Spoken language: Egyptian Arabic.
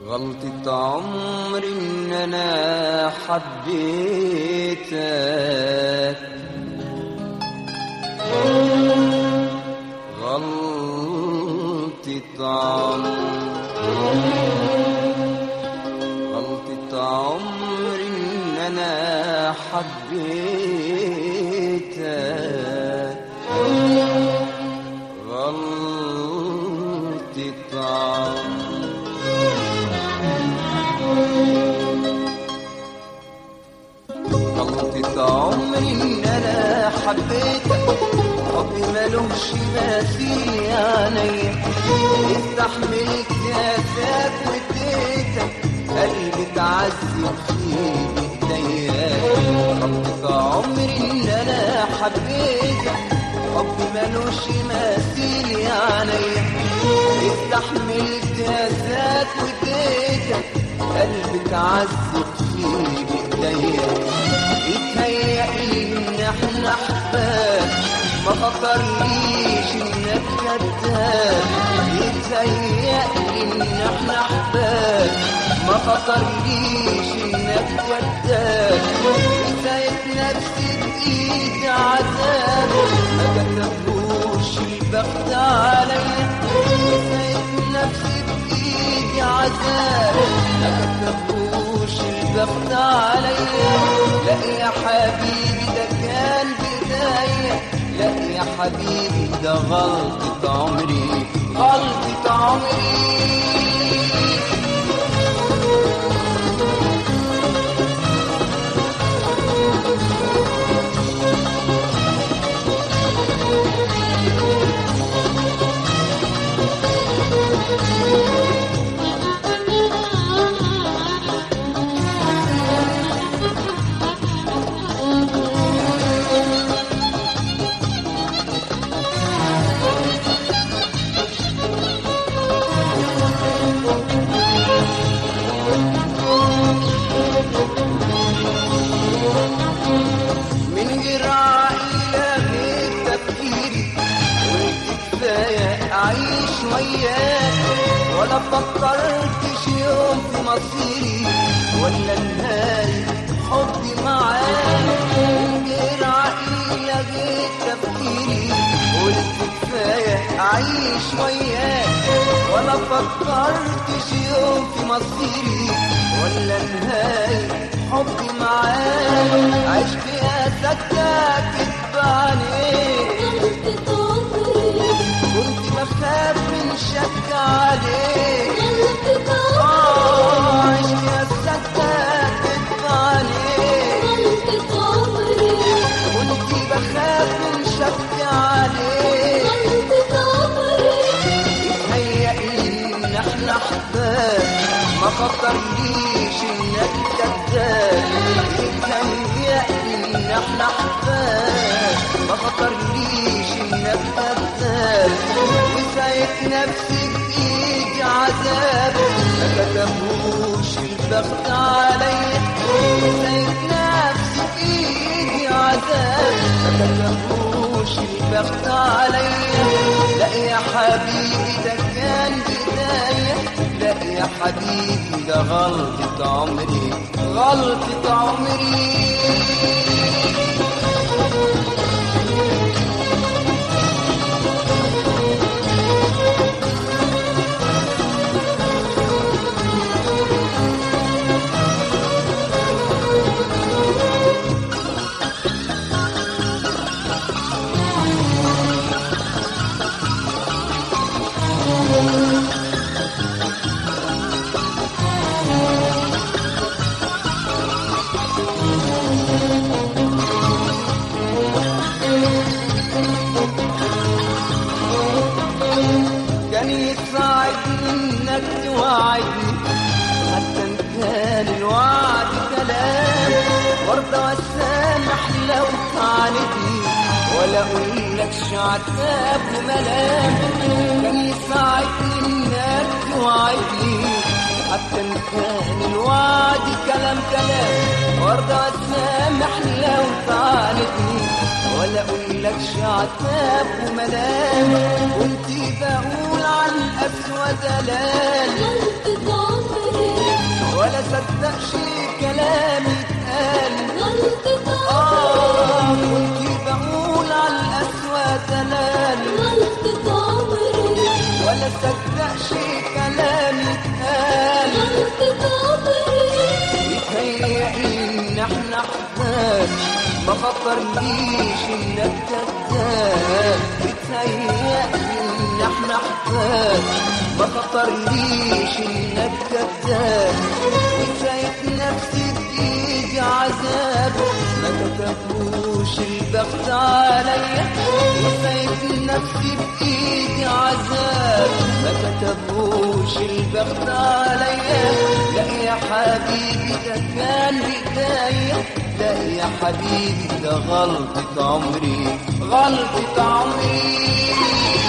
غلطة عمري إن أنا حبيتك غلطة عمري غلطة عمري إن أنا حبيتك غلطة عمري غلطة عمري إن أنا حبيتك حبي ملوش مثيل يا عينيا استحملت كاسات واديتك قلبي اتعذب في ايديا غلطة عمري إن أنا حبيتك حبي ملوش مثيل يا عينيا استحملت كاسات واديتك قلبي اتعذب في ايديا يتهيألي ان احنا احباب ما خطرليش انك كذاب يتهيألي ان احنا احباب ما خطرليش انك كذاب نسيت نفسي بايدي عذاب ما كتبوش البخت عليا نسيت نفسي بايدي عذاب ما كتبوش البخت عليا لا يا حبيبي ده كان بداية لا يا حبيبي ده غلطة عمري غلطة عمري من غير عقيلة غير تفكيري قلت كفاية أعيش وياك ولا فكرتش يوم في مصيري ولا نهاية حبي معاك من غير عقيلة غير تفكيري قلت كفاية أعيش وياك ولا فكرتش يوم في مصيري ولا نهاية حبي معاك عشت يا سكاك عليك كنت بخاف من شك عليك آه، عشت يا سكاك عليك كنت بخاف من شك عليك يتهيألي إن إحنا أحباب ما خطرليش إنك كذاب يتهيألي إن إحنا أحباب ما خطرليش إنك كذاب وسايت نفسي بإيدي عذاب ما كتبوش البخت عليا وسايت نفسي بإيدي عذاب ما كتبوش البخت عليا لا يا حبيبي ده كان بداية لا يا حبيبي ده غلطة عمري غلطة عمري كان يساعدني انك توعدني حتى ان كان الوعد كلام برضه واسامح لو تعاندني ولا اقول لك عتاب وملام كان يساعدني انك توعدني حتى ان كان الوعد كلام كلام برضه واسامح لو تعاندني ولا اقول لك عتاب وملام كنت بقول عن اسود دلال غلطة عمري صدقش كلامي اتقال غلطة آه عمري كنت بقول على الأسوأ دلال غلطة عمري ولا صدقش كلامي اتقال غلطة عمري يتهيألي إن إحنا أحباب ما خطرليش إنك كذاب يتهيألي إن إحنا أحباب ما خطرليش إنك كذاب وشايف نفسي بإيدي عذاب ما كتبوش البخت عليا وشايف نفسي بإيدي عذاب ما كتبوش البخت عليا لا يا حبيبي ده كان بداية لا يا حبيبي ده غلطة عمري غلطة عمري